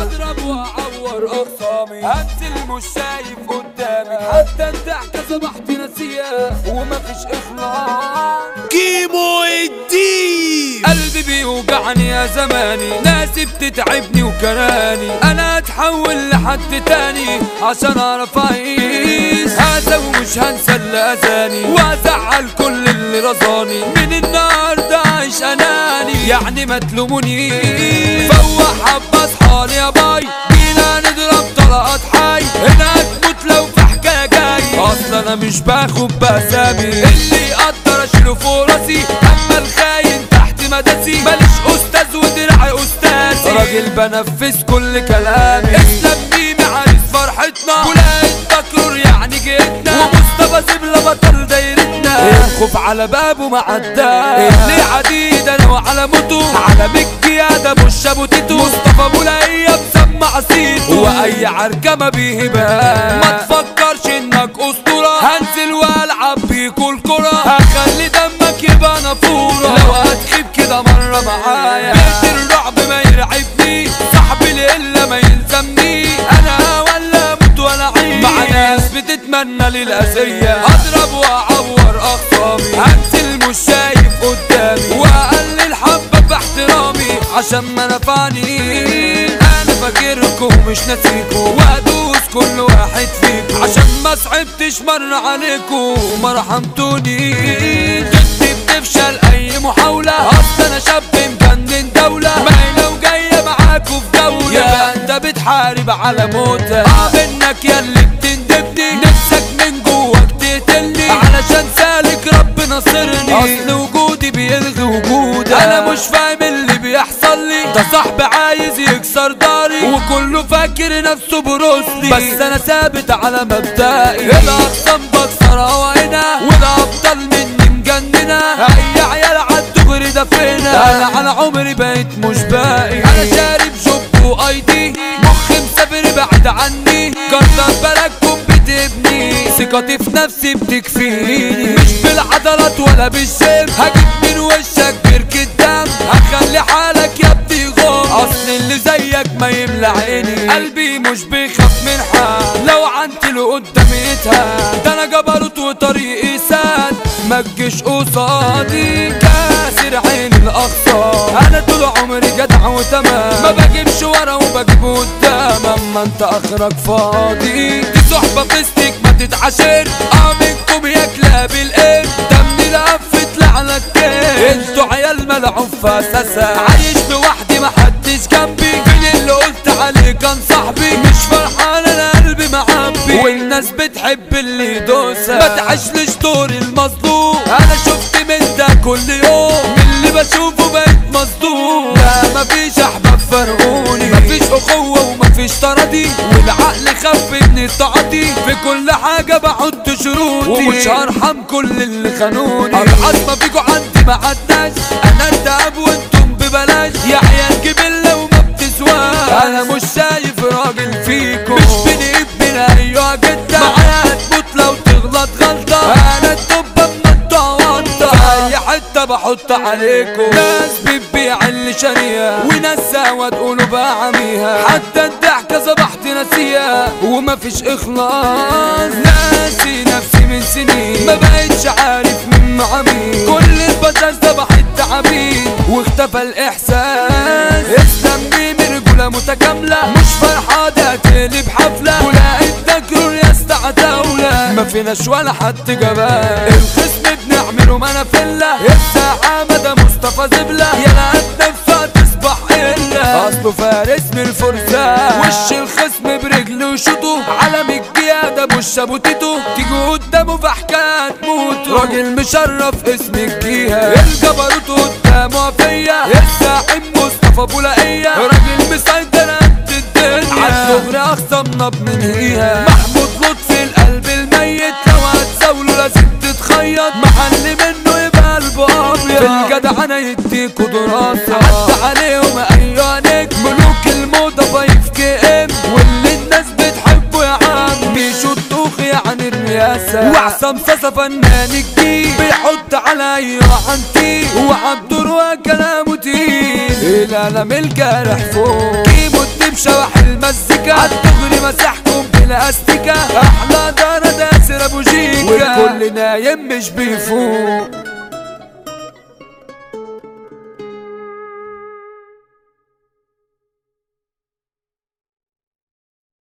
اضرب واعور اخصامي انزل مش شايف قدامي حتى الضحكه صبحت ناسيه ومفيش اخلاص كيمو الدين قلبي بيوجعني يا زماني ناسي بتتعبني وكراني انا اتحول لحد تاني عشان اعرف اعيش هذا ومش هنسى اللي اذاني وازعل كل اللي رضاني من النهارده عايش اناني يعني ما تلومونيش فوق حبه اصحالي يا باي بينا نضرب طلقات حي هنا هتموت لو في حكايه جاي اصلا انا مش باخد باسامي اللي يقدر اشيله فوق راسي اما الخاين تحت مداسي ماليش استاذ ودرعي استاذي راجل بنفذ كل كلامي اسلام ميمي عريس فرحتنا ولاية تكرر يعني جيتنا ومصطفى زبلة بطل دايرتنا الخوف على بابه معداه اللي عديد انا وعلى موتو على القيادة مش ابو تيتو مصطفى مولاية مسمع صيته واي عركة ما بيهبها ما تفكرش انك اسطورة هنزل والعب بيكوا الكرة هخلي دمك يبقى نافورة لو هتخيب كده مرة معايا بيت الرعب ما يرعبني صاحبي القلة ما يلزمني انا ولا اموت ولا عيش مع ناس بتتمنى للأذية اضرب واعور اخصامي هنزل مش شايف قدامي واقلل حبة باحترامي عشان ما نفعني انا فاكركم مش ناسيكم وادوس كل واحد فيكم عشان ما صعبتش مر عليكم وما رحمتوني ضدي بتفشل اي محاولة اصل انا شاب مجنن دولة ما هي لو جاية معاكوا في دولة يبقى انت بتحارب على موتك اه منك ياللي بتندبني نفسك من جواك تقتلني علشان سالك رب ناصرني اصل وجودي بيلغي وجودك انا مش فاهم اللي بيحصل لي ده صاحبي عايز يكسر داري وكله فاكر نفسه بروسلي بس انا ثابت على مبدئي الاقسام بكسرها هنا والابطال مني مجننه اي عيال عالدغري ده فينا انا على عمري بقيت مش باقي انا شارب جوب واي دي مخي مسافر بعد عني كتر بالكم بتبني ثقتي في نفسي بتكفيني مش بالعضلات ولا بالجيم هجيب من وشك بركة دم هخلي حالك يا ابني غم اصل اللي زيك ما يملى عيني قلبي مش بيخاف من حد لو عنت له قدامي يتهان ده انا جبروت وطريقي ساد ما تجيش قصادي كاسر عين الاقصى انا طول عمري جدع وتمام ما بجيبش ورا وبجيب قدام اما انت اخرك فاضي دي صحبه فيستك ما تتعاشر اه منكم يا كلاب القرد دمي لقفت لعنك انتوا عيال ملعوب في اساسا عايش لوحدي محدش جنبي فين اللي قلت عليه كان صاحبي مش فرحان انا قلبي معبي والناس بتحب اللي يدوسها ما تعيشليش دور المظلوم انا شفت من ده كل يوم من اللي بشوفه بقيت مصدوم لا مفيش احباب فرقوني مفيش اخوه ومفيش تراضي والعقل خف من التعاطي في كل حاجه بحط شروطي ومش هرحم كل اللي خانوني ارحم ما فيكوا عندي ما عداش انا الدهب وانتم ببلاش يا عيال جبله وما بتسواش انا مش شايف راجل فيكم مش بنقيب من ايوه جدا معايا هتموت لو تغلط غلطه انا الدب اما انتوا عوضه في اي حته بحط عليكم ناس بتبيع اللي شاريها وناس سوا تقولوا بعميها حتى الضحكه صبحت ناسيها ومفيش اخلاص ناسي نفسي من سنين ما بقتش عارف مين مع مين كل البشر صبحت تعابين واختفى الاحساس اسلام ميمي رجوله متكامله مش فرحه ده تقلب حفله ولقيت تجرر يا استعتاوله ما فيناش ولا حد جبان الخصم بنعمله منافله الساعه مدى مصطفى زبله يا لقيت نفسها تصبح الا اصله فارس من الفرسان وش الخصم برجله يشوطه علم القياده مش ابو تيتو تيجي قدامه في حكايه تموت راجل مشرف اسم الجيهه الجبروت قدامه فيا الزعيم مصطفى ابو لقيه راجل مسيطر قد الدنيا عالدغري اخصمنا بننهيها محمود لطفي القلب الميت لو هتزاوله لازم تتخيط محل منه يبقى قلبه ابيض في الجدع انا يديكوا دراسه عدى عليهم ايوه نجم ملوك الموضه فايف كي ام واللي الناس بتحبه يا عم بيشوط طوخ يعني الرياسه وعصام صاصا فنان الجيل بيحط على اي عنتي وعبد الروا كلامه تقيل القلم الجارح فوق كيمو الدبشه واحد استيكا احلى دار داسر ابو جيكا والكل نايم مش بيفوق